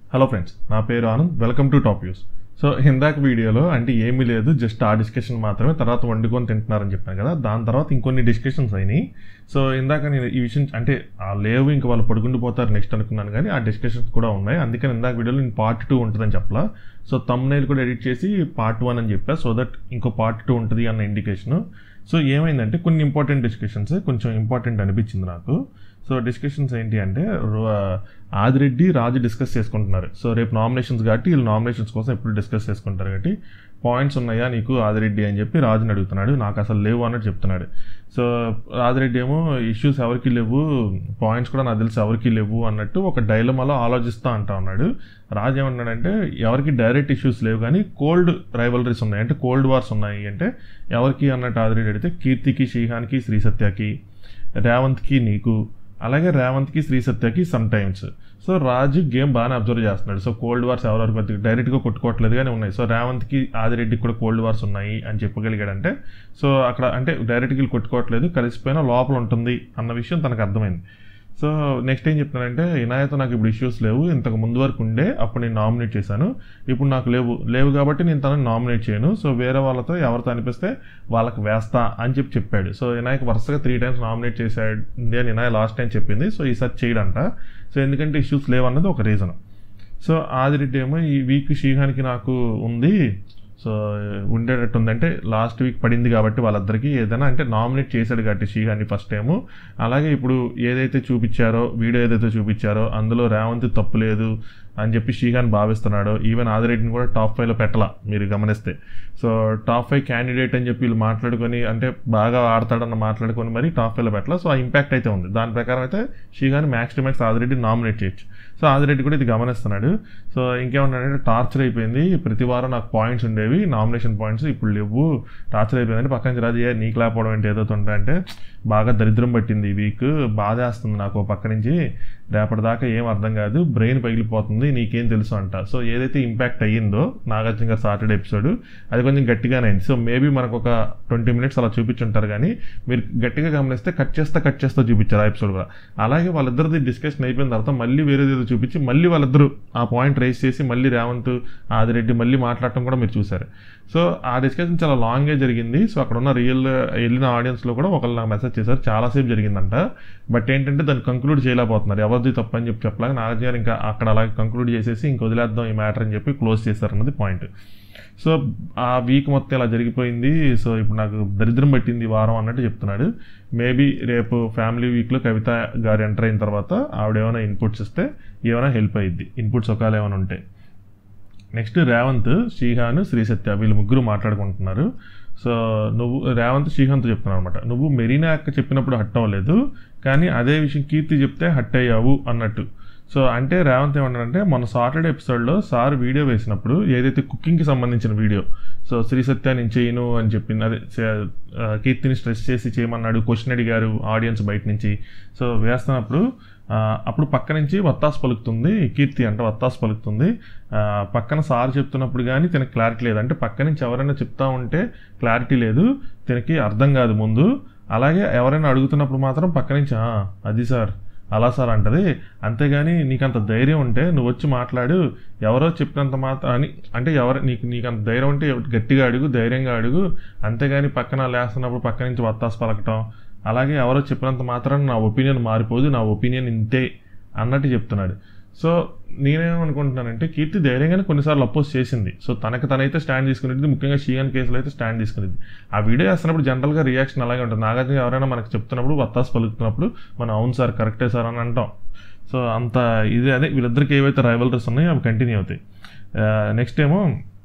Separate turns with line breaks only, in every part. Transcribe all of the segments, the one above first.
hello friends నా పేరు Anand welcome to top use so ఇందాక వీడియోలో అంటే ఏమీ లేదు జస్ట్ ఆ డిస్కషన్ మాత్రమే తర్వాత వండుకొని తింటున్నారని చెప్పాను కదా దాని తర్వాత ఇంకొన్ని డిస్కషన్స్ అయినాయి సో ఇందాక నేను ఈ విషయం అంటే ఆ లేవు ఇంకా వాళ్ళు పడుకుండిపోతారు నెక్స్ట్ అనుకున్నాను కానీ ఆ డిస్కషన్స్ కూడా ఉన్నాయి అందుకని ఇందాక వీడియోలో నేను పార్ట్ టూ ఉంటుందని చెప్పలా సో తమ్నైల్ కూడా ఎడిట్ చేసి పార్ట్ వన్ అని చెప్పా సో దట్ ఇంకో పార్ట్ టూ ఉంటుంది అన్న ఇండికేషన్ సో ఏమైందంటే కొన్ని ఇంపార్టెంట్ డిస్కషన్స్ కొంచెం ఇంపార్టెంట్ అనిపించింది నాకు సో డిస్కషన్స్ ఏంటి అంటే రో- ఆదిరెడ్డి రాజు డిస్కస్ చేసుకుంటున్నారు సో రేపు నామినేషన్స్ కాబట్టి వీళ్ళు నామినేషన్స్ కోసం ఎప్పుడు డిస్కస్ చేసుకుంటారు కాబట్టి పాయింట్స్ ఉన్నాయా నీకు ఆదిరెడ్డి అని చెప్పి రాజుని అడుగుతున్నాడు నాకు అసలు లేవు అన్నట్టు చెప్తున్నాడు సో ఆదిరెడ్డి ఏమో ఇష్యూస్ ఎవరికి లేవు పాయింట్స్ కూడా నాకు తెలిసి ఎవరికి లేవు అన్నట్టు ఒక డైలమాలో ఆలోచిస్తా అంటా ఉన్నాడు రాజు ఏమన్నాడంటే ఎవరికి డైరెక్ట్ ఇష్యూస్ లేవు కానీ కోల్డ్ రైవలరీస్ ఉన్నాయి అంటే కోల్డ్ వార్స్ ఉన్నాయి అంటే ఎవరికి అన్నట్టు ఆదిరెడ్డి అడిగితే కీర్తికి శ్రీహాన్కి శ్రీ సత్యకి రేవంత్కి నీకు అలాగే రేవంత్కి శ్రీ సత్యకి some times so Raju game బాగానే అబ్జర్వ్ చేస్తున్నాడు సో కోల్డ్ వార్స్ ఎవరెవరికి కొద్దిగా డైరెక్ట్గా కొట్టుకోవట్లేదు కానీ ఉన్నాయి సో రేవంత్కి ఆదిరెడ్డికి కూడా కోల్డ్ వార్స్ ఉన్నాయి అని చెప్పగలిగాడంటే సో అక్కడ అంటే డైరెక్ట్గా వీళ్ళు కొట్టుకోవట్లేదు కలిసిపోయినా లోపల ఉంటుంది అన్న విషయం తనకు అర్థమైంది సో నెక్స్ట్ ఏం చెప్తున్నానంటే ఇనాయతో నాకు ఇప్పుడు ఇష్యూస్ లేవు ఇంతకు ముందు వరకు ఉండే అప్పుడు నేను నామినేట్ చేశాను ఇప్పుడు నాకు లేవు లేవు కాబట్టి నేను తనని నామినేట్ చేయను సో వేరే వాళ్ళతో ఎవరితో అనిపిస్తే వాళ్ళకి వేస్తా అని చెప్పి చెప్పాడు సో ఇనాయక్ వరుసగా త్రీ టైమ్స్ నామినేట్ చేశాడు అని ఇనాయ లాస్ట్ టైం చెప్పింది సో ఈసారి చేయడంట సో ఎందుకంటే ఇష్యూస్ లేవన్నది ఒక రీజన్ సో ఆదిరెడ్డి ఏమో ఈ వీక్ శ్రీహానికి నాకు ఉంది సో ఉండేటట్టు ఉందంటే లాస్ట్ వీక్ పడింది కాబట్టి వాళ్ళిద్దరికి ఏదైనా అంటే నామినేట్ చేశాడు కాబట్టి శ్రీహాన్ని ఫస్ట్ టైము అలాగే ఇప్పుడు ఏదైతే చూపించారో వీడియో ఏదైతే చూపించారో అందులో రేవంత్ తప్పు లేదు అని చెప్పి శ్రీహాన్ భావిస్తున్నాడో ఈవెన్ ఆదిరెడ్డిని కూడా టాప్ ఫైవ్లో పెట్టలా మీరు గమనిస్తే సో టాప్ ఫైవ్ క్యాండిడేట్ అని చెప్పి వీళ్ళు మాట్లాడుకొని అంటే బాగా ఆడతాడన్న మాట్లాడుకొని మరి టాప్ ఫైవ్లో పెట్టలా సో ఆ ఇంపాక్ట్ అయితే ఉంది దాని ప్రకారం అయితే Srihan max to max Adireddy nominate చేయొచ్చు సో ఆదిరెడ్డి కూడా ఇది గమనిస్తున్నాడు సో ఇంకేమన్నాడంటే టార్చర్ అయిపోయింది ప్రతి వారం నాకు పాయింట్స్ ఉండేవి నామినేషన్ పాయింట్స్ ఇప్పుడు లేవు టార్చర్ అయిపోయిందంటే పక్కన నుంచి రాజు "ఏ, నీకు లేకపోవడం ఏంటి ఏదో ఉంటా అంటే బాగా దరిద్రం పట్టింది ఈ వీక్ బాధేస్తుంది నాకు ఓ పక్క నుంచి రేపటిదాకా ఏం అర్థం కాదు బ్రెయిన్ పగిలిపోతుంది నీకేం తెలుసు అంట సో ఏదైతే ఇంపాక్ట్ అయ్యిందో నాగార్జున గారు సాటర్డే ఎపిసోడ్ అది కొంచెం గట్టిగానే అయింది సో మేబీ మనకు ఒక ట్వంటీ మినిట్స్ అలా చూపించుంటారు కానీ మీరు గట్టిగా గమనిస్తే కట్ చేస్తా కట్ చేస్తా చూపించారు ఆ ఎపిసోడ్ కూడా అలాగే వాళ్ళిద్దరిది డిస్కషన్ అయిపోయిన తర్వాత మళ్ళీ వేరేది ఏదో చూపించి మళ్ళీ వాళ్ళిద్దరు ఆ పాయింట్ రేస్ చేసి మళ్ళీ రేవంత్ ఆదిరెడ్డి మళ్ళీ మాట్లాడటం కూడా మీరు చూసారు సో ఆ డిస్కషన్ చాలా లాంగే జరిగింది సో అక్కడ ఉన్న రియల్ వెళ్ళిన ఆడియన్స్లో కూడా ఒకళ్ళు నాకు మెసేజ్ చేశారు చాలాసేపు జరిగిందంట బట్ ఏంటంటే దాన్ని కంక్లూడ్ చేయలేకపోతున్నారు ఎవరిది తప్పు అని చెప్పి చెప్పలేక నాగార్జున గారు ఇంకా అక్కడ అలాగే కంక్లూడ్ చేసేసి ఇంక వదిలేద్దాం ఈ మ్యాటర్ అని చెప్పి క్లోజ్ చేశారన్నది పాయింట్ సో ఆ వీక్ మొత్తం ఇలా జరిగిపోయింది సో ఇప్పుడు నాకు దరిద్రం పట్టింది ఈ వారం అన్నట్టు చెప్తున్నాడు మేబీ రేపు ఫ్యామిలీ వీక్లో కవిత గారు ఎంటర్ అయిన తర్వాత ఆవిడ ఏమైనా ఇన్పుట్స్ ఇస్తే ఏమైనా హెల్ప్ అయ్యిద్ది ఇన్పుట్స్ ఒకవేళ ఏమైనా ఉంటే నెక్స్ట్ రేవంత్ శ్రీహాన్ శ్రీ సత్య వీళ్ళు ముగ్గురు మాట్లాడుకుంటున్నారు సో నువ్వు రేవంత్ శ్రీహాంత్ చెప్తున్నావు అనమాట నువ్వు మెరీనా అక్క చెప్పినప్పుడు హట్ అవ్వలేదు కానీ అదే విషయం కీర్తి చెప్తే హట్ అయ్యావు అన్నట్టు సో అంటే రేవంత్ ఏమన్నాడంటే మొన్న సాటర్డే ఎపిసోడ్లో సార్ వీడియో వేసినప్పుడు ఏదైతే కుకింగ్కి సంబంధించిన వీడియో సో శ్రీ సత్య నేను చేయను అని చెప్పింది అదే చే- ఆ, కీర్తిని స్ట్రెస్ చేసి చేయమన్నాడు క్వశ్చన్ అడిగారు ఆడియన్స్ బయట నుంచి సో వేస్తున్నప్పుడు ఆ, అప్పుడు పక్క నుంచి వత్తాసు పలుకుతుంది కీర్తి అంటే వత్తాసు పలుకుతుంది ఆ, పక్కన సార్ చెప్తున్నప్పుడు కానీ తినకి క్లారిటీ లేదు అంటే పక్క నుంచి ఎవరైనా చెప్తా ఉంటే క్లారిటీ లేదు తినకి అర్థం కాదు ముందు అలాగే ఎవరైనా అడుగుతున్నప్పుడు మాత్రం పక్క నుంచి "ఆ, అది సార్ అలా సార్ అంటది అంతేగాని నీకు అంత ధైర్యం ఉంటే నువ్వు వచ్చి మాట్లాడు ఎవరో చెప్పినంత మాత్రం అని అంటే ఎవరు నీకు నీకు అంత ధైర్యం ఉంటే గట్టిగా అడుగు ధైర్యంగా అడుగు అంతేగాని పక్కన లేస్తున్నప్పుడు పక్క నుంచి వత్తాసు పలకటం అలాగే ఎవరో చెప్పినంత మాత్రం నా ఒపీనియన్ మారిపోదు నా ఒపీనియన్ ఇంతే అన్నట్టు చెప్తున్నాడు సో నేనేమనుకుంటున్నానంటే కీర్తి ధైర్యంగానే కొన్నిసార్లు అపోజ్ చేసింది సో తనకి తనైతే స్టాండ్ తీసుకునేది ముఖ్యంగా షీఎన్ కేసులో అయితే స్టాండ్ తీసుకునేది ఆ వీడియో చేస్తున్నప్పుడు జనరల్గా రియాక్షన్ అలాగే ఉంటుంది నాగార్జున ఎవరైనా మనకు చెప్తున్నప్పుడు వత్తాసు పలుకుతున్నప్పుడు మనం అవును సార్ కరెక్టే సార్ అని అంటాం సో అంత ఇది అదే వీళ్ళిద్దరికి ఏవైతే రైవలరీస్ ఉన్నాయో అవి కంటిన్యూ అవుతాయి నెక్స్ట్ ఏమో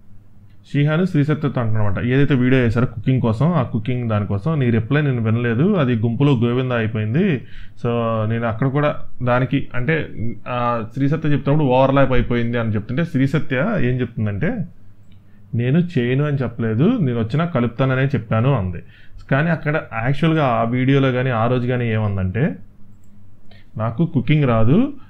శ్రీహాను శ్రీసత్యతో అంటున్నమాట ఏదైతే వీడియో చేశారో కుకింగ్ కోసం ఆ కుకింగ్ దానికోసం నీ రిప్లై నేను వినలేదు అది గుంపులో గోవింద అయిపోయింది సో నేను అక్కడ కూడా దానికి అంటే ఆ శ్రీసత్య చెప్తున్నప్పుడు ఓవర్లాప్ అయిపోయింది అని చెప్తుంటే శ్రీసత్య ఏం చెప్తుందంటే నేను చేయను అని చెప్పలేదు నేను వచ్చినా కలుపుతాననే చెప్పాను అంది కానీ అక్కడ యాక్చువల్గా ఆ వీడియోలో కానీ ఆ రోజు కానీ ఏమందంటే నాకు కుకింగ్ రాదు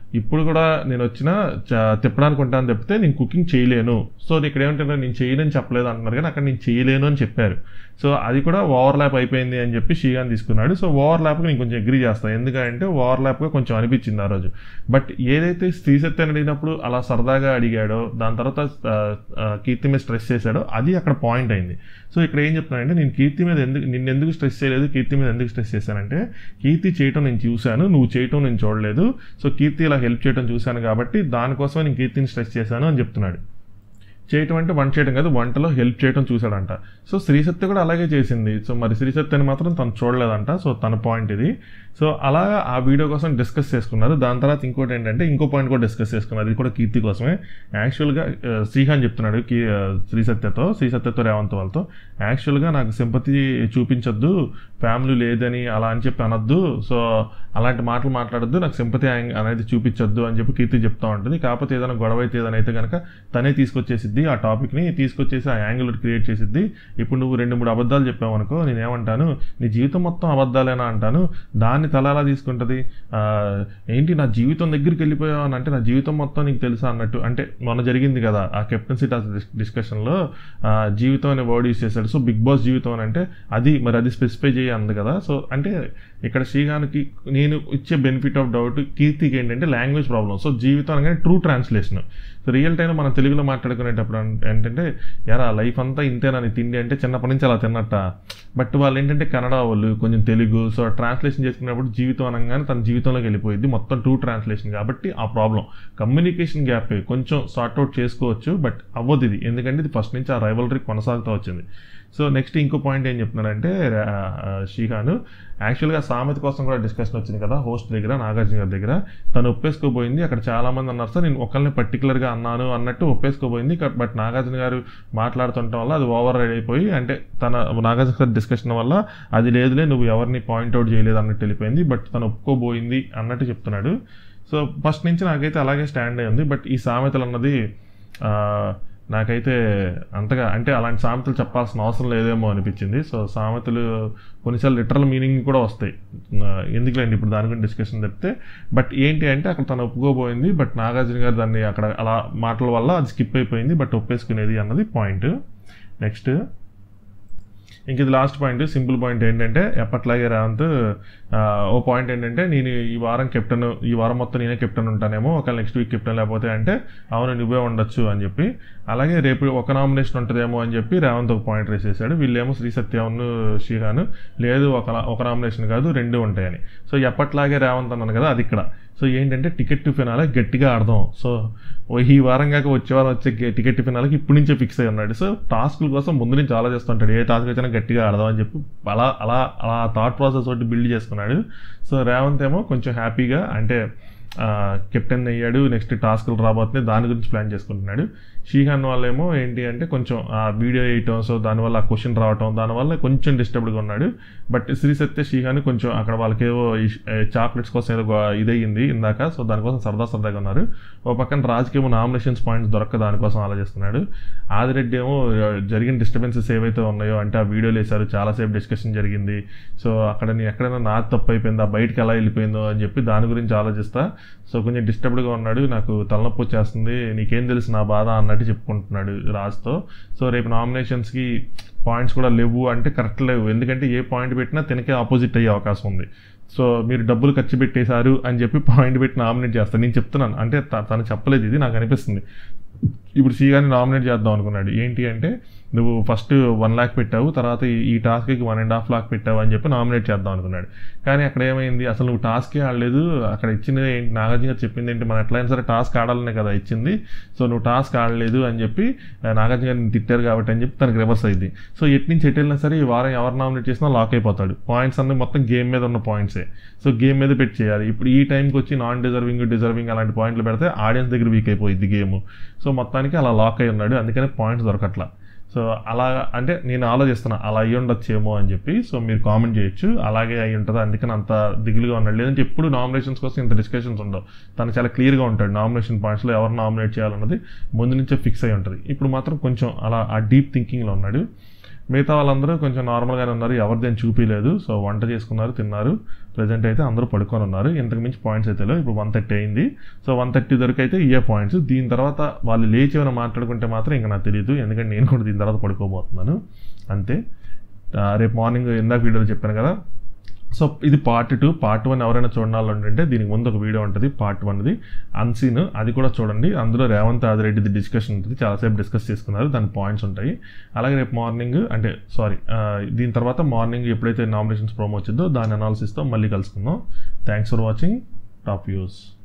ఇప్పుడు కూడా నేను వచ్చిన చ- తిప్పడానికి ఉంటాను తప్పితే నేను కుకింగ్ చేయలేను సో ఇక్కడ ఏమంటారు నేను చేయలేని చెప్పలేదు అంటున్నారు కానీ అక్కడ నేను చేయలేను అని చెప్పారు సో అది కూడా ఓవర్ ల్యాప్ అయిపోయింది అని చెప్పి షీగాన్ తీసుకున్నాడు సో ఓవర్ ల్యాప్కి నేను కొంచెం అగ్రీ చేస్తాను ఎందుకంటే ఓవర్ ల్యాప్గా కొంచెం అనిపించింది ఆ రోజు బట్ ఏదైతే స్త్రీ శక్తి అని అడిగినప్పుడు అలా సరదాగా అడిగాడో దాని తర్వాత ఆ, ఆ, కీర్తి మీద స్ట్రెస్ చేశాడో అది అక్కడ పాయింట్ అయింది సో ఇక్కడ ఏం చెప్తున్నానంటే నేను కీర్తి మీద ఎందుకు నిన్ను ఎందుకు స్ట్రెస్ చేయలేదు కీర్తి మీద ఎందుకు స్ట్రెస్ చేశానంటే కీర్తి చేయటం నేను చూశాను నువ్వు చేయటం నేను చూడలేదు సో కీర్తి ఇలా హెల్ప్ చేయడం చూశాను కాబట్టి దానికోసమే నేను కీర్తిని స్ట్రెస్ చేశాను అని చెప్తున్నాడు చేయటం అంటే వంట చేయడం కాదు వంటలో హెల్ప్ చేయడం చూశాడంట సో శ్రీసత్య కూడా అలాగే చేసింది సో మరి శ్రీసత్యని మాత్రం తను చూడలేదంట సో తన పాయింట్ ఇది సో అలా ఆ వీడియో కోసం డిస్కస్ చేసుకున్నారు దాని తర్వాత ఇంకోటి ఏంటంటే ఇంకో పాయింట్ కూడా డిస్కస్ చేసుకున్నారు ఇది కూడా కీర్తి కోసమే యాక్చువల్గా ఆ, శ్రీహాన్ చెప్తున్నాడు కీ ఆ, శ్రీసత్యతో శ్రీసత్యతో రేవంత్ వాళ్ళతో యాక్చువల్గా నాకు సింపతి చూపించొద్దు ఫ్యామిలీ లేదని అలా అని చెప్పి అనొద్దు సో అలాంటి మాటలు మాట్లాడొద్దు నాకు సింపతి అనేది చూపించొద్దు అని చెప్పి కీర్తి చెప్తా ఉంటుంది కాకపోతే ఏదైనా గొడవ అయితే ఏదైనా అయితే కనుక తనే తీసుకొచ్చేసిద్ది ఆ టాపిక్ని తీసుకొచ్చేసి ఆ యాంగిల్ క్రియేట్ చేసిద్ది ఇప్పుడు నువ్వు రెండు మూడు అబద్ధాలు చెప్పావు అనుకో నేనేమంటాను నీ జీవితం మొత్తం అబద్ధాలేనా అంటాను దాన్ని తల ఎలా తీసుకుంటుంది ఆ, ఏంటి నా జీవితం దగ్గరికి వెళ్ళిపోయావు అని అంటే నా జీవితం మొత్తం నీకు తెలుసా అన్నట్టు అంటే మొన్న జరిగింది కదా ఆ కెప్టెన్సీ టాస్ డిస్కషన్లో జీవితం అనే వర్డ్ యూస్ చేశాడు సో బిగ్ బాస్ జీవితం అని అంటే అది మరి అది స్పెసిఫై చేయి అంది కదా సో అంటే ఇక్కడ శ్రీగానికి నేను ఇచ్చే బెనిఫిట్ ఆఫ్ డౌట్ కీర్తికి ఏంటంటే లాంగ్వేజ్ ప్రాబ్లం సో జీవితం అనగానే true translation so real time మనం తెలుగులో మాట్లాడుకునేటప్పుడు అన్- ఏంటంటే ఎరా లైఫ్ అంతా ఇంతేనా నీ తిండి అంటే చిన్నప్పటి నుంచి అలా తిన్నట్ట బట్ వాళ్ళు ఏంటంటే కన్నడ వాళ్ళు కొంచెం తెలుగు సో ట్రాన్స్లేషన్ చేసుకునేప్పుడు జీవితం అనగానే తన జీవితంలోకి వెళ్ళిపోయింది మొత్తం ట్రూ ట్రాన్స్లేషన్ కాబట్టి ఆ ప్రాబ్లం కమ్యూనికేషన్ గ్యాప్ కొంచెం సార్ట్అవుట్ చేసుకోవచ్చు బట్ అవ్వదు ఇది ఎందుకంటే ఇది ఫస్ట్ నుంచి ఆ రైవలరీ కొనసాగుతూ వచ్చింది సో నెక్స్ట్ ఇంకో పాయింట్ ఏం చెప్తున్నాడంటే ఆ, ఆ, శ్రీహాను యాక్చువల్గా సామెత కోసం కూడా డిస్కషన్ వచ్చింది కదా హోస్ట్ దగ్గర నాగార్జున గారి దగ్గర తను ఒప్పేసుకోబోయింది అక్కడ చాలా మంది అన్నారు సార్ నేను ఒకరిని పర్టికులర్గా అన్నాను అన్నట్టు ఒప్పేసుకోబోయింది బట్ నాగార్జున గారు మాట్లాడుతుండటం వల్ల అది ఓవర్ రైడ్ అయిపోయి అంటే తన నాగార్జున గారి డిస్కషన్ వల్ల అది లేదులే నువ్వు ఎవరిని పాయింట్అవుట్ చేయలేదు అన్నట్టు వెళ్ళిపోయింది బట్ తను ఒప్పుకోబోయింది అన్నట్టు చెప్తున్నాడు సో ఫస్ట్ నుంచి నాకైతే అలాగే స్టాండ్ అయ్యింది బట్ ఈ సామెతలు అన్నది ఆ, నాకైతే అంతగా అంటే అలాంటి సామెతలు చెప్పాల్సిన అవసరం లేదేమో అనిపించింది సో సామెతలు కొన్నిసార్లు లిటరల్ మీనింగ్ కూడా వస్తాయి ఆ, ఎందుకులేండి ఇప్పుడు దాని గురించి డిస్కషన్ చెప్తే బట్ ఏంటి అంటే అక్కడ తను ఒప్పుకోబోయింది బట్ నాగార్జున గారు దాన్ని అక్కడ అలా మాటల వల్ల అది స్కిప్ అయిపోయింది బట్ ఒప్పేసుకునేది అన్నది పాయింట్ నెక్స్ట్ ఇంక ఇది లాస్ట్ పాయింట్ సింపుల్ పాయింట్ ఏంటంటే ఎప్పట్లాగే రేవంత్ ఆ, ఓ పాయింట్ ఏంటంటే నేను ఈ వారం కెప్టెన్ ఈ వారం మొత్తం నేనే కెప్టెన్ ఉంటానేమో ఒకవేళ నెక్స్ట్ వీక్ కెప్టెన్ లేకపోతే అంటే అవును నువ్వే ఉండొచ్చు అని చెప్పి అలాగే రేపు ఒక నామినేషన్ ఉంటుందేమో అని చెప్పి రేవంత్ ఒక పాయింట్ రేసేసాడు వీళ్ళేమో శ్రీ సత్యవన్ శ్రీహాన్ లేదు ఒక ఒక నామినేషన్ కాదు రెండు ఉంటాయని సో ఎప్పట్లాగే రేవంత్ అన్నాను కదా అది ఇక్కడ సో ఏంటంటే టికెట్ టు ఫినాలే గట్టిగా ఆడదాం సో ఓ ఈ వారం కాక వచ్చే వారం వచ్చే గే- టికెట్ టు ఫినాలకి ఇప్పుడు నుంచే ఫిక్స్ అయి ఉన్నాడు సో టాస్క్ల కోసం ముందు నుంచి ఆలోచిస్తుంటాడు ఏ టాస్క్ వచ్చినా గట్టిగా ఆడదాం అని చెప్పి అలా అలా అలా థాట్ ప్రాసెస్ ఒకటి బిల్డ్ చేసుకున్నాడు సో రేవంత్ ఏమో కొంచెం హ్యాపీగా అంటే కెప్టెన్ అయ్యాడు నెక్స్ట్ టాస్క్లు రాబోతున్నాయి దాని గురించి ప్లాన్ చేసుకుంటున్నాడు షీహాన్ వాళ్ళేమో ఏంటి అంటే కొంచెం ఆ వీడియో వేయటం సో దానివల్ల ఆ క్వశ్చన్ రావటం దానివల్ల కొంచెం డిస్టర్బ్డ్గా ఉన్నాడు బట్ శ్రీ సత్య షీహాన్ కొంచెం అక్కడ వాళ్ళకేవో చాక్లెట్స్ కోసం ఏదో గొ- ఇదయ్యింది ఇందాక సో దానికోసం సరదా సరదాగా ఉన్నారు ఓ పక్కన రాజకీయ నామినేషన్స్ పాయింట్స్ దొరక్క దానికోసం ఆలోచిస్తున్నాడు ఆదిరెడ్డి ఏమో ఆ, జరిగిన డిస్టర్బెన్సెస్ ఏవైతే ఉన్నాయో అంటే ఆ వీడియోలు వేశారు చాలాసేపు డిస్కషన్ జరిగింది సో అక్కడ నేను ఎక్కడైనా నా తప్పు అయిపోయిందా బయటకు ఎలా వెళ్ళిపోయిందో అని చెప్పి దాని గురించి ఆలోచిస్తా సో కొంచెం డిస్టర్బ్డ్గా ఉన్నాడు నాకు తలనొప్పి వచ్చేస్తుంది నీకేం తెలుసు నా బాధ అన్నట్టు చెప్పుకుంటున్నాడు రాజ్తో సో రేపు నామినేషన్స్కి పాయింట్స్ కూడా లేవు అంటే కరెక్ట్ లేవు ఎందుకంటే ఏ పాయింట్ పెట్టినా తినకే ఆపోజిట్ అయ్యే అవకాశం ఉంది సో మీరు డబ్బులు ఖర్చు పెట్టేశారు అని చెప్పి పాయింట్ పెట్టి నామినేట్ చేస్తాను నేను చెప్తున్నాను అంటే త- తను చెప్పలేదు ఇది నాకు అనిపిస్తుంది ఇప్పుడు సీగాని నామినేట్ చేద్దాం అనుకున్నాడు ఏంటి అంటే నువ్వు ఫస్ట్ వన్ లాక్ పెట్టావు తర్వాత ఈ- ఈ టాస్క్కి వన్ అండ్ హాఫ్ లాక్ పెట్టావు అని చెప్పి నామినేట్ చేద్దాం అనుకున్నాడు కానీ అక్కడ ఏమైంది అసలు నువ్వు టాస్కే ఆడలేదు అక్కడ ఇచ్చింది ఏంటి నాగార్జున గారు చెప్పింది ఏంటి మనం ఎట్లయినా సరే టాస్క్ ఆడాలనే కదా ఇచ్చింది సో నువ్వు టాస్క్ ఆడలేదు అని చెప్పి ఆ, నాగార్జున గారిని తిట్టారు కాబట్టి అని చెప్పి తనకి రివర్స్ అయింది సో ఎటు నుంచి ఎటు వెళ్ళినా సరే ఈ వారం ఎవరు నామినేట్ చేసినా లాక్ అయిపోతాడు పాయింట్స్ అన్నీ మొత్తం గేమ్ మీద ఉన్న పాయింట్సే సో గేమ్ మీద పెట్టి చేయాలి ఇప్పుడు ఈ టైంకి వచ్చి నాన్ డిజర్వింగ్ డిజర్వింగ్ అలాంటి పాయింట్లు పెడితే ఆడియన్స్ దగ్గర వీక్ అయిపోయింది గేమ్ సో మొత్తానికి అలా లాక్ అయి ఉన్నాడు అందుకని పాయింట్స్ దొరకట్లా సో అలా అంటే నేను ఆలోచిస్తున్నా అలా అయ్యి ఉండొచ్చేమో అని చెప్పి సో మీరు కామెంట్ చేయొచ్చు అలాగే అయి ఉంటుంది అందుకని అంత దిగులుగా ఉన్నాడు లేదంటే ఎప్పుడు నామినేషన్స్ కోసం ఇంత డిస్కషన్స్ ఉండవు తను చాలా క్లియర్గా ఉంటాడు నామినేషన్ పాయింట్స్లో ఎవరు నామినేట్ చేయాలన్నది ముందు నుంచే ఫిక్స్ అయి ఉంటుంది ఇప్పుడు మాత్రం కొంచెం అలా ఆ డీప్ థింకింగ్లో ఉన్నాడు మిగతా వాళ్ళందరూ కొంచెం నార్మల్గానే ఉన్నారు ఎవరిది ఏం చూపించలేదు సో వంట చేసుకున్నారు తిన్నారు ప్రజెంట్ అయితే అందరూ పడుకొని ఉన్నారు ఇంతకు మించి పాయింట్స్ అయితే లేవు ఇప్పుడు వన్ థర్టీ అయింది సో వన్ థర్టీ వరకు అయితే ఇయే పాయింట్స్ దీని తర్వాత వాళ్ళు లేచి ఏమైనా మాట్లాడుకుంటే మాత్రం ఇంకా నాకు తెలియదు ఎందుకంటే నేను కూడా దీని తర్వాత పడుకోబోతున్నాను అంతే ఆ, రేపు మార్నింగ్ ఇందాక వీడియోలో చెప్పాను కదా సో ఇది పార్ట్ టూ పార్ట్ వన్ ఎవరైనా చూడాలంటే దీనికి ముందు ఒక వీడియో ఉంటుంది పార్ట్ వన్ది అన్సీన్ అది కూడా చూడండి అందులో రేవంత్ ఆదిరెడ్డిది డిస్కషన్ ఉంటుంది చాలాసేపు డిస్కస్ చేసుకున్నారు దాని పాయింట్స్ ఉంటాయి అలాగే రేపు మార్నింగ్ అంటే సారీ దీని తర్వాత మార్నింగ్ ఎప్పుడైతే నామినేషన్స్ ప్రోమో వచ్చిందో దాని అనాలిసిస్తో మళ్ళీ కలుసుకుందాం thanks for watching top views